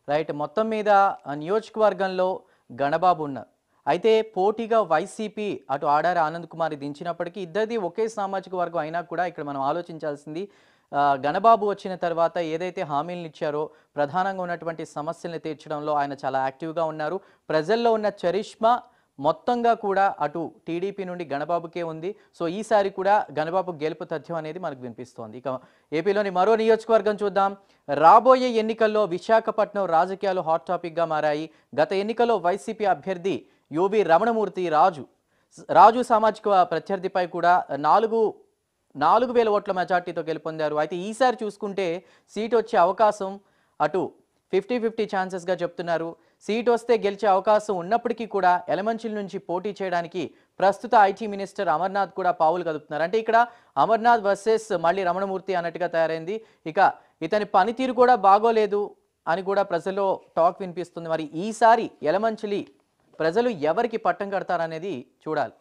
right మొత్తం మీద ఆ నియోజకవర్గంలో గణబాబు ఉన్నారు అయితే పోటీగా వైసీపీ అటు ఆడారి ఆనంద్ కుమార్ దించినప్పటికీ ఇద్దరిది ఒకే సామాజిక వర్గం అయినా కూడా ఇక్కడ మనం ఆలోచించాల్సింది ఆ, గణబాబు వచ్చిన తర్వాత ఏదైతే హామీలను ఇచ్చారో ప్రధానంగా ఉన్నటువంటి సమస్యల్ని తీర్చడంలో ఆయన చాలా యాక్టివ్గా ఉన్నారు ప్రజల్లో ఉన్న చరిష్మా మొత్తంగా కూడా అటు టీడీపీ నుండి గణబాబుకే ఉంది సో ఈసారి కూడా గణబాబు గెలుపు తథ్యం అనేది మనకు వినిపిస్తోంది ఇక ఏపీలోని మరో నియోజకవర్గం చూద్దాం రాబోయే ఎన్నికల్లో విశాఖపట్నం రాజకీయాలు హాట్ టాపిక్గా మారాయి గత ఎన్నికల్లో వైసీపీ అభ్యర్థి యోబి రమణమూర్తి రాజు రాజు సామాజిక ప్రత్యర్థిపై కూడా నాలుగు నాలుగు వేల ఓట్ల మెజార్టీతో గెలుపొందారు అయితే ఈసారి చూసుకుంటే సీట్ వచ్చే అవకాశం అటు ఫిఫ్టీ ఫిఫ్టీ ఛాన్సెస్గా చెప్తున్నారు సీట్ వస్తే గెలిచే అవకాశం ఉన్నప్పటికీ కూడా ఎలమంచిల నుంచి పోటీ చేయడానికి ప్రస్తుత ఐటీ మినిస్టర్ అమర్నాథ్ కూడా పావులు కదుపుతున్నారు అంటే ఇక్కడ అమర్నాథ్ వర్సెస్ మళ్ళీ రమణమూర్తి అన్నట్టుగా తయారైంది ఇక ఇతని పనితీరు కూడా బాగోలేదు అని కూడా ప్రజల్లో టాక్ వినిపిస్తుంది మరి ఈసారి ఎలమంచిలి ప్రజలు ఎవరికి పట్టం కడతారనేది చూడాలి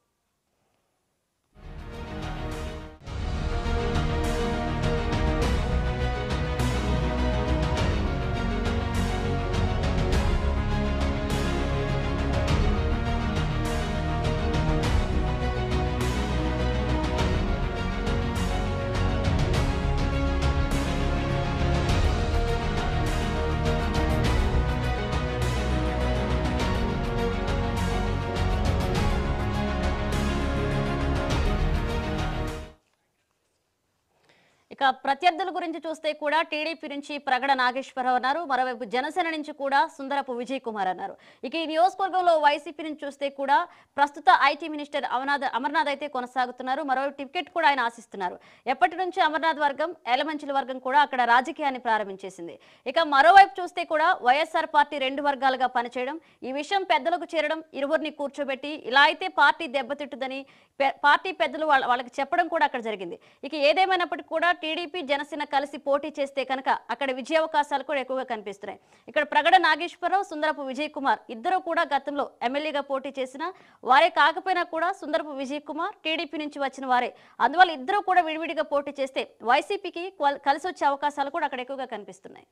ఇక ప్రత్యర్థుల గురించి చూస్తే కూడా టీడీపీ నుంచి ప్రగడ నాగేశ్వరరావు అన్నారు మరోవైపు జనసేన నుంచి కూడా సుందరపు విజయ్ కుమార్ అన్నారు ఇక ఈ నియోజకవర్గంలో వైసీపీ నుంచి చూస్తే కూడా ప్రస్తుత ఐటీ మినిస్టర్ అమర్నాథ్ అమర్నాథ్ అయితే కొనసాగుతున్నారు మరోవైపు టికెట్ కూడా ఆయన ఆశిస్తున్నారు ఎప్పటి నుంచి అమర్నాథ్ వర్గం ఎలమంచిల వర్గం కూడా అక్కడ రాజకీయాన్ని ప్రారంభించేసింది ఇక మరోవైపు చూస్తే కూడా వైఎస్ఆర్ పార్టీ రెండు వర్గాలుగా పనిచేయడం ఈ విషయం పెద్దలకు చేరడం ఇరువురిని కూర్చోబెట్టి ఇలా అయితే పార్టీ దెబ్బతిట్టుదని పె- పార్టీ పెద్దలు వాళ్ళ వాళ్ళకి చెప్పడం కూడా అక్కడ జరిగింది ఇక ఏదేమైనప్పటికీ కూడా టీడీపీ జనసేన కలిసి పోటీ చేస్తే కనుక అక్కడ విజయావకాశాలు కూడా ఎక్కువగా కనిపిస్తున్నాయి ఇక్కడ ప్రగడ నాగేశ్వరరావు సుందరపు విజయ్ కుమార్ ఇద్దరు కూడా గతంలో ఎమ్మెల్యేగా పోటీ చేసిన వారే కాకపోయినా కూడా సుందరపు విజయ్ కుమార్ టీడీపీ నుంచి వచ్చిన వారే అందువల్ల ఇద్దరు కూడా విడివిడిగా పోటీ చేస్తే వైసీపీకి క్వల్- కలిసి వచ్చే అవకాశాలు కూడా అక్కడ ఎక్కువగా కనిపిస్తున్నాయి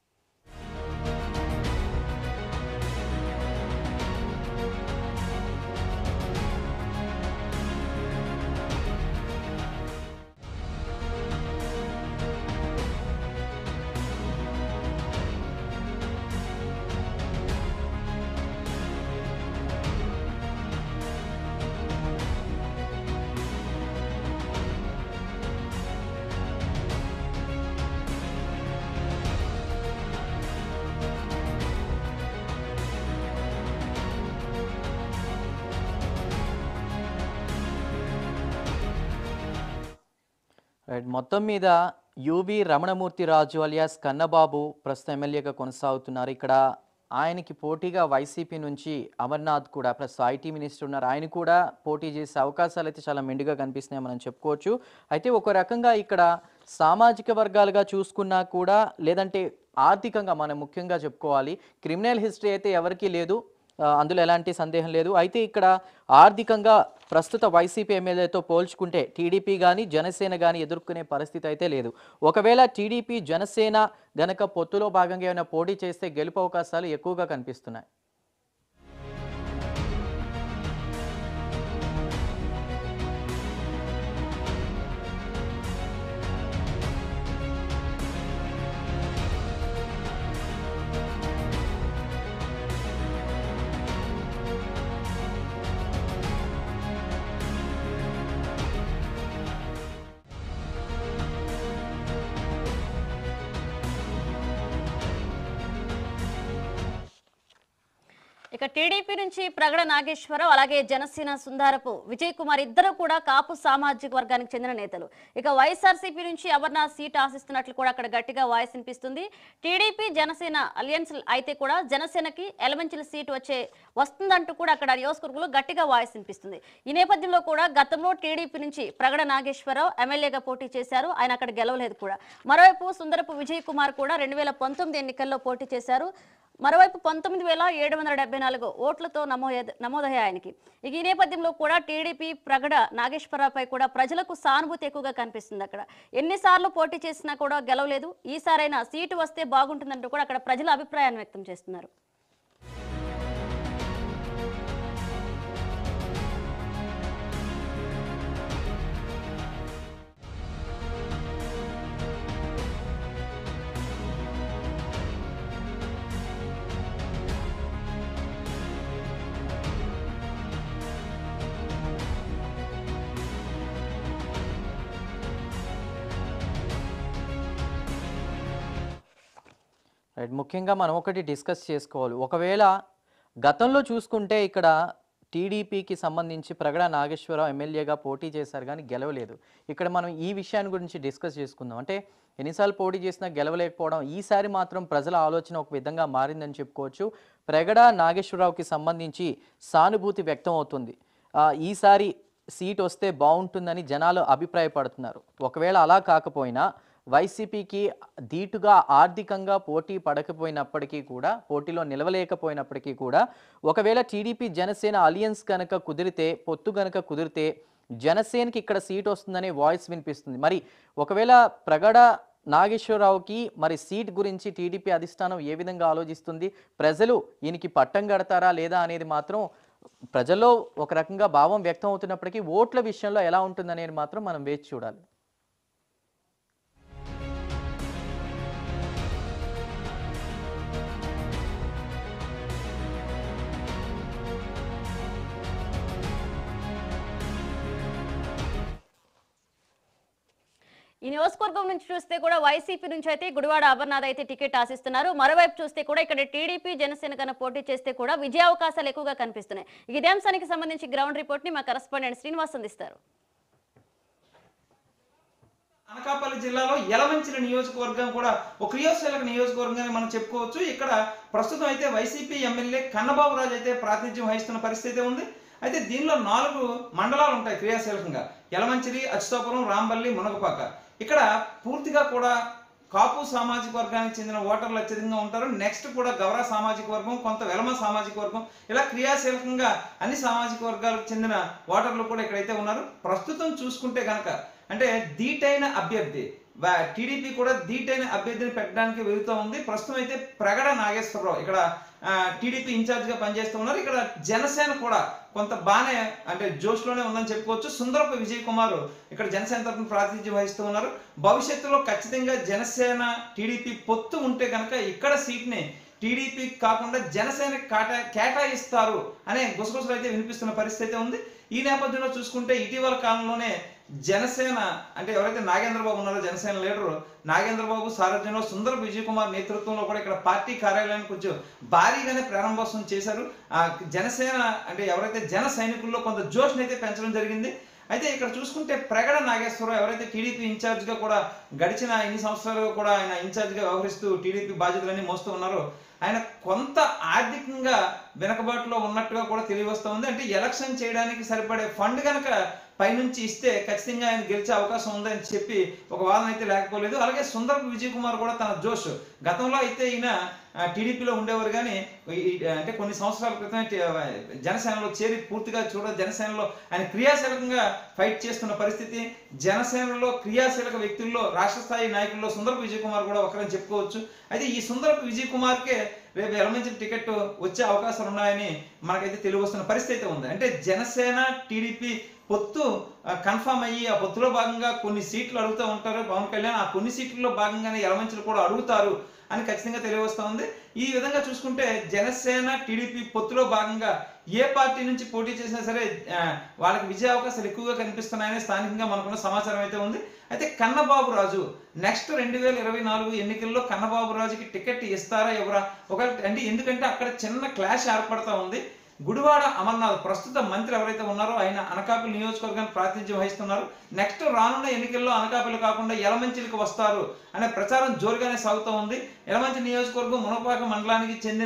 రైట్ మొత్తం మీద యువి రమణమూర్తి రాజు అలియాస్ కన్నబాబు ప్రస్తుతం ఎమ్మెల్యేగా కొనసాగుతున్నారు ఇక్కడ ఆయనకి పోటీగా వైసీపీ నుంచి అమర్నాథ్ కూడా ప్రస్తుతం ఐటీ మినిస్టర్ ఉన్నారు ఆయన కూడా పోటీ చేసే అవకాశాలు అయితే చాలా మెండుగా కనిపిస్తున్నాయి మనం చెప్పుకోవచ్చు అయితే ఒక రకంగా ఇక్కడ సామాజిక వర్గాలుగా చూసుకున్నా కూడా లేదంటే ఆర్థికంగా మనం ముఖ్యంగా చెప్పుకోవాలి క్రిమినల్ హిస్టరీ అయితే ఎవరికీ లేదు ఆ, అందులో ఎలాంటి సందేహం లేదు అయితే ఇక్కడ ఆర్థికంగా ప్రస్తుత వైసీపీ ఎమ్మెల్యేతో పోల్చుకుంటే టీడీపీ కానీ జనసేన కానీ ఎదుర్కొనే పరిస్థితి అయితే లేదు ఒకవేళ టీడీపీ జనసేన గనక పొత్తులో భాగంగా ఏమైనా పోటీ చేస్తే గెలుపు అవకాశాలు ఎక్కువగా కనిపిస్తున్నాయి ఇక టీడీపీ నుంచి ప్రగడ నాగేశ్వరరావు అలాగే జనసేన సుందారపు విజయ్ కుమార్ ఇద్దరు కూడా కాపు సామాజిక వర్గానికి చెందిన నేతలు ఇక వైఎస్ఆర్సీపీ నుంచి అమర్నాథ్ సీట్ ఆశిస్తున్నట్లు కూడా అక్కడ గట్టిగా వాయిస్ వినిపిస్తుంది టీడీపీ జనసేన అలయన్స్ అయితే కూడా జనసేనకి ఎలమంచిల సీట్ వచ్చే వస్తుందంటూ కూడా అక్కడ నియోజకవర్గంలో గట్టిగా వాయిస్ వినిపిస్తుంది ఈ నేపథ్యంలో కూడా గతంలో టీడీపీ నుంచి ప్రగడ నాగేశ్వరరావు ఎమ్మెల్యేగా పోటీ చేశారు ఆయన అక్కడ గెలవలేదు కూడా మరోవైపు సుందరపు విజయ్ కుమార్ కూడా రెండు వేల పంతొమ్మిది ఎన్నికల్లో పోటీ చేశారు మరోవైపు పంతొమ్మిది వేల ఏడు వందల డెబ్బై నాలుగు ఓట్లతో నమోదు నమోదయ్యాయి ఆయనకి ఇక ఈ నేపథ్యంలో కూడా టీడీపీ ప్రగడ నాగేశ్వరరావుపై కూడా ప్రజలకు సానుభూతి ఎక్కువగా కనిపిస్తుంది అక్కడ ఎన్నిసార్లు పోటీ చేసినా కూడా గెలవలేదు ఈసారైనా సీటు వస్తే బాగుంటుందంటూ కూడా అక్కడ ప్రజల అభిప్రాయాన్ని వ్యక్తం చేస్తున్నారు రైట్ ముఖ్యంగా మనం ఒకటి డిస్కస్ చేసుకోవాలి ఒకవేళ గతంలో చూసుకుంటే ఇక్కడ టీడీపీకి సంబంధించి ప్రగడ నాగేశ్వరరావు ఎమ్మెల్యేగా పోటీ చేశారు కానీ గెలవలేదు ఇక్కడ మనం ఈ విషయాన్ని గురించి డిస్కస్ చేసుకుందాం అంటే ఎన్నిసార్లు పోటీ చేసినా గెలవలేకపోవడం ఈసారి మాత్రం ప్రజల ఆలోచన ఒక విధంగా మారిందని చెప్పుకోవచ్చు ప్రగడ నాగేశ్వరరావుకి సంబంధించి సానుభూతి వ్యక్తం అవుతుంది ఆ, ఈసారి సీట్ వస్తే బాగుంటుందని జనాలు అభిప్రాయపడుతున్నారు ఒకవేళ అలా కాకపోయినా వైసీపీకి ధీటుగా ఆర్థికంగా పోటీ పడకపోయినప్పటికీ కూడా పోటీలో నిలవలేకపోయినప్పటికీ కూడా ఒకవేళ టీడీపీ జనసేన అలియన్స్ కనుక కుదిరితే పొత్తు కనుక కుదిరితే జనసేనకి ఇక్కడ సీట్ వస్తుందనే వాయిస్ వినిపిస్తుంది మరి ఒకవేళ ప్రగడ నాగేశ్వరరావుకి మరి సీట్ గురించి టీడీపీ అధిష్టానం ఏ విధంగా ఆలోచిస్తుంది ప్రజలు ఈయనకి పట్టం కడతారా లేదా అనేది మాత్రం ప్రజల్లో ఒక రకంగా భావం వ్యక్తం అవుతున్నప్పటికీ ఓట్ల విషయంలో ఎలా ఉంటుందనేది మాత్రం మనం వేచి చూడాలి ఈ నియోజకవర్గం నుంచి చూస్తే కూడా వైసీపీ నుంచి అయితే గుడివాడ అమర్నాథ్ అయితే టికెట్ ఆశిస్తున్నారు మరోవైపు చూస్తే కూడా ఇక్కడ టీడీపీ జనసేన కన్నా పోటీ చేస్తే కూడా విజయ అవకాశాలు ఎక్కువగా కనిపిస్తున్నాయి ఇదే అంశానికి సంబంధించి గ్రౌండ్ రిపోర్ట్ ని మా కరస్పాండెంట్ శ్రీనివాస్ అందిస్తారు అనకాపల్లి జిల్లాలో యలమంచిలి నియోజకవర్గం కూడా ఒక క్రియాశీలక నియోజకవర్గంగా మనం చెప్పుకోవచ్చు ఇక్కడ ప్రస్తుతం అయితే వైసీపీ ఎమ్మెల్యే కన్నబాబు రాజు అయితే ప్రాతినిధ్యం వహిస్తున్న పరిస్థితి ఉంది అయితే దీనిలో నాలుగు మండలాలు ఉంటాయి క్రియాశీలకంగా యలమంచిలి అచ్యుతాపురం రాంబల్లి మునగపాక ఇక్కడ పూర్తిగా కూడా కాపు సామాజిక వర్గానికి చెందిన ఓటర్లు అత్యధికంగా ఉంటారు నెక్స్ట్ కూడా గౌర సామాజిక వర్గం కొంత వెలమ సామాజిక వర్గం ఇలా క్రియాశీలకంగా అన్ని సామాజిక వర్గాలకు చెందిన ఓటర్లు కూడా ఇక్కడైతే ఉన్నారు ప్రస్తుతం చూసుకుంటే గనక అంటే ధీటైన అభ్యర్థి వా- టీడీపీ కూడా ధీటైన అభ్యర్థిని పెట్టడానికి వెళుతూ ఉంది ప్రస్తుతం అయితే ప్రగడ నాగేశ్వరరావు ఇక్కడ ఆ, టీడీపీ ఇన్ఛార్జ్ గా పనిచేస్తూ ఉన్నారు ఇక్కడ జనసేన కూడా కొంత బాగానే అంటే జోష్లోనే ఉందని చెప్పుకోవచ్చు సుందరపు విజయ్ కుమార్ ఇక్కడ జనసేన తరఫున ప్రాతినిధ్యం వహిస్తూ ఉన్నారు భవిష్యత్తులో ఖచ్చితంగా జనసేన టీడీపీ పొత్తు ఉంటే కనుక ఇక్కడ సీట్ని టీడీపీ కాకుండా జనసేన కాటా కేటాయిస్తారు అనే గుసగుసలు అయితే వినిపిస్తున్న పరిస్థితి అయితే ఉంది ఈ నేపథ్యంలో చూసుకుంటే ఇటీవల కాలంలోనే జనసేన అంటే ఎవరైతే నాగేంద్రబాబు ఉన్నారో జనసేన లీడరు నాగేంద్రబాబు సారథ్యంలో సుందర విజయ్ కుమార్ నేతృత్వంలో కూడా ఇక్కడ పార్టీ కార్యాలయానికి కొంచెం భారీగానే ప్రారంభోత్సవం చేశారు ఆ జనసేన అంటే ఎవరైతే జన సైనికుల్లో కొంత జోష్ని అయితే పెంచడం జరిగింది అయితే ఇక్కడ చూసుకుంటే ప్రగడ నాగేశ్వరరావు ఎవరైతే టీడీపీ ఇన్ఛార్జ్గా కూడా గడిచిన ఇన్ని సంవత్సరాలుగా కూడా ఆయన ఇన్ఛార్జ్గా వ్యవహరిస్తూ టీడీపీ బాధ్యతలన్నీ మోస్తూ ఉన్నారో ఆయన కొంత ఆర్థికంగా వెనకబాటులో ఉన్నట్టుగా కూడా తెలియవస్తూ ఉంది అంటే ఎలక్షన్ చేయడానికి సరిపడే ఫండ్ కనుక పైనుంచి ఇస్తే ఖచ్చితంగా ఆయన గెలిచే అవకాశం ఉందని చెప్పి ఒక వాదన అయితే లేకపోలేదు అలాగే సుందర్ విజయ్ కుమార్ కూడా తన జోష్ గతంలో అయితే ఈయన ఆ, టీడీపీలో ఉండేవారు కానీ ఈ- అంటే కొన్ని సంవత్సరాల క్రితమే టీ- జనసేనలో చేరి పూర్తిగా చూడ జనసేనలో ఆయన క్రియాశీలకంగా ఫైట్ చేస్తున్న పరిస్థితి జనసేనలో క్రియాశీలక వ్యక్తుల్లో రాష్ట్ర స్థాయి నాయకుల్లో సుందరపు విజయ్ కుమార్ కూడా ఒకరని చెప్పుకోవచ్చు అయితే ఈ సుందరపు విజయ్ కుమార్కే రేపు ఎలమంచి టికెట్ వచ్చే అవకాశాలు ఉన్నాయని మనకైతే తెలియవస్తున్న పరిస్థితి అయితే ఉంది అంటే జనసేన టీడీపీ పొత్తు కన్ఫర్మ్ అయ్యి ఆ పొత్తులో భాగంగా కొన్ని సీట్లు అడుగుతూ ఉంటారు పవన్ కళ్యాణ్ ఆ కొన్ని సీట్లలో భాగంగానే ఎలమంచులు కూడా అడుగుతారు అని ఖచ్చితంగా తెలియవస్తూ ఉంది ఈ విధంగా చూసుకుంటే జనసేన టీడీపీ పొత్తులో భాగంగా ఏ పార్టీ నుంచి పోటీ చేసినా సరే ఆ, వాళ్ళకి విజయ అవకాశాలు ఎక్కువగా కనిపిస్తున్నాయని స్థానికంగా మనకున్న సమాచారం అయితే ఉంది అయితే కన్నబాబు రాజు నెక్స్ట్ రెండు వేల ఇరవై నాలుగు ఎన్నికల్లో కన్నబాబు రాజుకి టికెట్ ఇస్తారా ఎవరా ఒక అంటే ఎందుకంటే అక్కడ చిన్న క్లాష్ ఏర్పడతా ఉంది గుడివాడ అమర్నాథ్ ప్రస్తుత మంత్రి ఎవరైతే ఉన్నారో ఆయన అనకాపల్లి నియోజకవర్గానికి ప్రాతినిధ్యం వహిస్తున్నారు నెక్స్ట్ రానున్న ఎన్నికల్లో అనకాపల్లి కాకుండా యలమంచిలికి వస్తారు అనే ప్రచారం జోరుగానే సాగుతూ ఉంది యలమంచి నియోజకవర్గం మునపాక మండలానికి చెందిన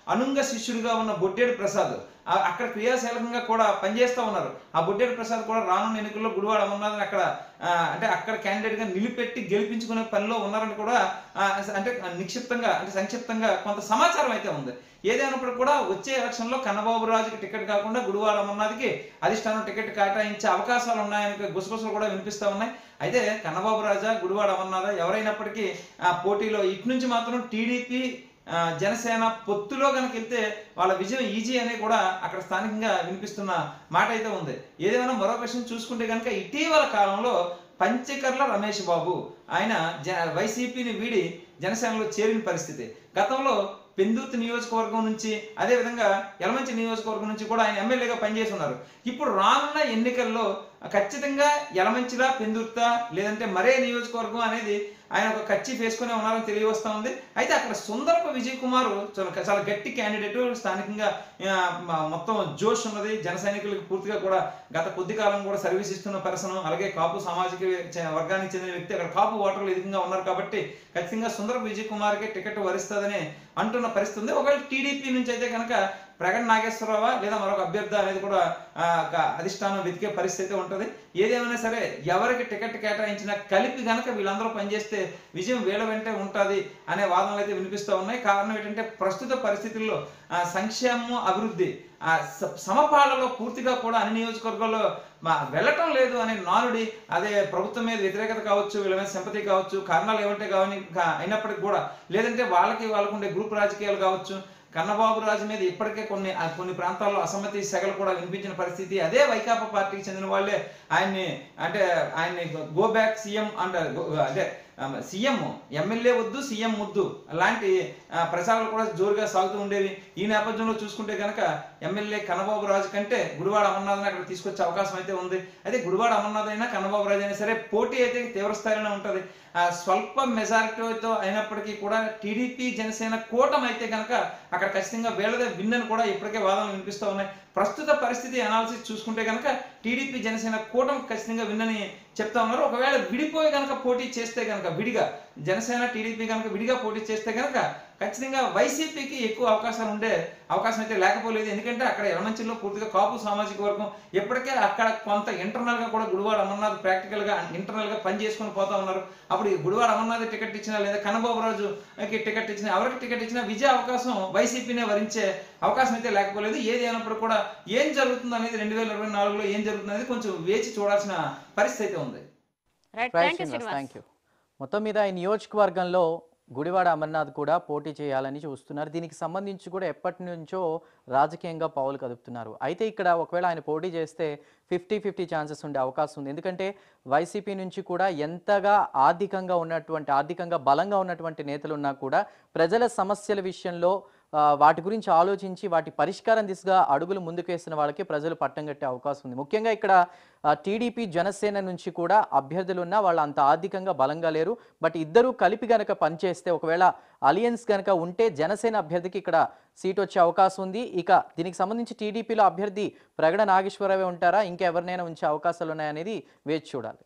అనుంగ శిష్యుడిగా ఉన్న బొడ్డేడు ప్రసాద్ ఆ- అక్కడ క్రియాశీలకంగా కూడా పనిచేస్తూ ఉన్నారు ఆ బొడ్డేడు ప్రసాద్ కూడా రానున్న ఎన్నికల్లో గుడివాడ అమర్నాథ్ని అక్కడ ఆ, అంటే అక్కడ candidate గా నిలిపెట్టి గెలిపించుకునే పనిలో ఉన్నారని కూడా ఆ, అంటే నిక్షిప్తంగా అంటే సంక్షిప్తంగా కొంత సమాచారం అయితే ఉంది ఏదైనప్పుడు కూడా వచ్చే ఎలక్షన్ లో కన్నబాబు రాజుకి టికెట్ కాకుండా గుడివాడ అమర్నాథ్కి అధిష్టానం టికెట్ కేటాయించే అవకాశాలు ఉన్నాయని గుసగుసలు కూడా వినిపిస్తా ఉన్నాయి అయితే కన్నబాబు రాజా గుడివాడ అమర్నాథ ఎవరైనప్పటికీ ఆ పోటీలో ఇటు నుంచి మాత్రం టీడీపీ ఆ, జనసేన పొత్తులో కనుక వెళ్తే వాళ్ళ విజయం ఈజీ అని కూడా అక్కడ స్థానికంగా వినిపిస్తున్న మాట అయితే ఉంది ఏదేమైనా మరో విషయం చూసుకుంటే కనుక ఇటీవల కాలంలో పంచకర్ల రమేష్ బాబు ఆయన జ వైసీపీని వీడి జనసేనలో చేరిన పరిస్థితి గతంలో పెందుర్తి నియోజకవర్గం నుంచి అదే విధంగా యలమంచి నియోజకవర్గం నుంచి కూడా ఆయన ఎమ్మెల్యేగా పనిచేసి ఉన్నారు ఇప్పుడు రానున్న ఎన్నికల్లో ఖచ్చితంగా యలమంచిలా పెందుర్తా లేదంటే మరే నియోజకవర్గం అనేది ఆయన ఒక కచ్చి వేసుకునే ఉన్నారని తెలియవస్తా ఉంది అయితే అక్కడ సుందరపు విజయ్ కుమార్ చాలా చాలా గట్టి క్యాండిడేట్ స్థానికంగా ఆ, మ- మొత్తం జోష్ ఉన్నది జన సైనికులకు పూర్తిగా కూడా గత కొద్ది కాలం కూడా సర్వీస్ ఇస్తున్న పర్సన్ అలాగే కాపు సామాజిక చ- వర్గానికి చెందిన వ్యక్తి అక్కడ కాపు ఓటర్లు అధికంగా ఉన్నారు కాబట్టి ఖచ్చితంగా సుందరపు విజయ్ కుమార్కి టికెట్ వరిస్తుందని అంటున్న పరిస్థితి ఉంది ఒకవేళ టీడీపీ నుంచి అయితే కనుక ప్రగడ్ నాగేశ్వరరావా లేదా మరొక అభ్యర్థి అనేది కూడా ఆ, ఒక అధిష్టానం వెతికే పరిస్థితి ఉంటుంది ఏదేమైనా సరే ఎవరికి టికెట్ కేటాయించినా కలిపి గనక వీళ్ళందరూ పనిచేస్తే విజయం వీళ్ళ వెంటే ఉంటుంది అనే వాదనలు అయితే వినిపిస్తూ ఉన్నాయి కారణం ఏంటంటే ప్రస్తుత పరిస్థితుల్లో ఆ, సంక్షేమం అభివృద్ధి ఆ స- సమపాలలో పూర్తిగా కూడా అన్ని నియోజకవర్గాల్లో మా వెళ్ళటం లేదు అనే నానుడి అదే ప్రభుత్వం మీద వ్యతిరేకత కావచ్చు వీళ్ళ మీద సింపతి కావచ్చు కారణాలు ఏమంటే కావని కా- అయినప్పటికీ కూడా లేదంటే వాళ్ళకి వాళ్ళకు ఉండే గ్రూప్ రాజకీయాలు కావచ్చు కన్నబాబు రాజు మీద ఇప్పటికే కొన్ని ఆ కొన్ని ప్రాంతాల్లో అసమ్మతి సెగలు కూడా వినిపించిన పరిస్థితి అదే వైకాపా పార్టీకి చెందిన వాళ్ళే ఆయన్ని అంటే ఆయన్ని గో బ్యాక్ సీఎం అంటారు గో- అదే సీఎం ఎమ్మెల్యే వద్దు సీఎం ముద్దు అలాంటి ఆ, ప్రచారాలు కూడా జోరుగా సాగుతూ ఉండేవి ఈ నేపథ్యంలో చూసుకుంటే కనుక ఎమ్మెల్యే కన్నబాబు రాజు కంటే గుడివాడ అమర్నాథ్ని అక్కడ తీసుకొచ్చే అవకాశం అయితే ఉంది అయితే గుడివాడ అమర్నాథ్ అయినా కన్నబాబు రాజు అయినా సరే పోటీ అయితే తీవ్ర స్థాయిలోనే ఉంటుంది ఆ, స్వల్ప మెజారిటీతో అయినప్పటికీ కూడా టీడీపీ జనసేన కూటమి అయితే కనుక అక్కడ ఖచ్చితంగా వీళ్ళదే విన్ అని కూడా ఇప్పటికే వాదనలు వినిపిస్తూ ఉన్నాయి ప్రస్తుత పరిస్థితి అనాలిసిస్ చూసుకుంటే కనుక టీడీపీ జనసేన కూటమి ఖచ్చితంగా విన్ అని చెప్తా ఉన్నారు ఒకవేళ విడిపోయి కనుక పోటీ చేస్తే కనుక విడిగా జనసేన టీడీపీ కనుక విడిగా పోటీ చేస్తే కనుక ఖచ్చితంగా వైసీపీకి ఎక్కువ అవకాశాలు ఉండే అవకాశం అయితే లేకపోలేదు ఎందుకంటే అక్కడ ఎలమంచిలో పూర్తిగా కాపు సామాజిక వర్గం ఎప్పటికే అక్కడ కొంత ఇంటర్నల్ గా కూడా గుడివాడ అమర్నాథ్ ప్రాక్టికల్ గా ఇంటర్నల్ గా పని చేసుకొని పోతా ఉన్నారు అప్పుడు ఈ గుడివాడ అమర్నాథ్ టికెట్ ఇచ్చినా లేదా కన్నబాబు రాజుకి టికెట్ ఇచ్చినా ఎవరికి టికెట్ ఇచ్చినా విజయ అవకాశం వైసీపీనే వరించే అవకాశం అయితే లేకపోలేదు ఏది అయినప్పుడు కూడా ఏం జరుగుతుంది అనేది రెండు వేల ఇరవై నాలుగులో ఏం జరుగుతుంది అనేది కొంచెం వేచి చూడాల్సిన పరిస్థితి అయితే ఉంది right right thank you Srinivas Srinivas thank you మొత్తం మీద ఈ నియోజకవర్గంలో గుడివాడ అమర్నాథ్ కూడా పోటీ చేయాలని చూస్తున్నారు దీనికి సంబంధించి కూడా ఎప్పటి నుంచో రాజకీయంగా పావులు కదుపుతున్నారు అయితే ఇక్కడ ఒకవేళ ఆయన పోటీ చేస్తే ఫిఫ్టీ ఫిఫ్టీ ఛాన్సెస్ ఉండే అవకాశం ఉంది ఎందుకంటే వైసీపీ నుంచి కూడా ఎంతగా ఆర్థికంగా ఉన్నటువంటి ఆర్థికంగా బలంగా ఉన్నటువంటి నేతలు ఉన్నా కూడా ప్రజల సమస్యల విషయంలో ఆ, వాటి గురించి ఆలోచించి వాటి పరిష్కారం దిశగా అడుగులు ముందుకు వేసిన వాళ్ళకి ప్రజలు పట్టం కట్టే అవకాశం ఉంది ముఖ్యంగా ఇక్కడ టీడీపీ జనసేన నుంచి కూడా అభ్యర్థులు ఉన్నా వాళ్ళు అంత ఆర్థికంగా బలంగా లేరు బట్ ఇద్దరూ కలిపి గనక పనిచేస్తే ఒకవేళ అలియన్స్ గనక ఉంటే జనసేన అభ్యర్థికి ఇక్కడ సీట్ వచ్చే అవకాశం ఉంది ఇక దీనికి సంబంధించి టీడీపీలో అభ్యర్థి ప్రగడ నాగేశ్వరరావే ఉంటారా ఇంకా ఎవరినైనా ఉంచే అవకాశాలు ఉన్నాయనేది వేచి చూడాలి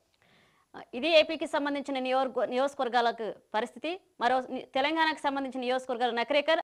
ఇది ఏపీకి సంబంధించిన నియోజక నియోజకవర్గాలకు పరిస్థితి మరో ని- తెలంగాణకు సంబంధించిన నియోజకవర్గాలు నకరేకర్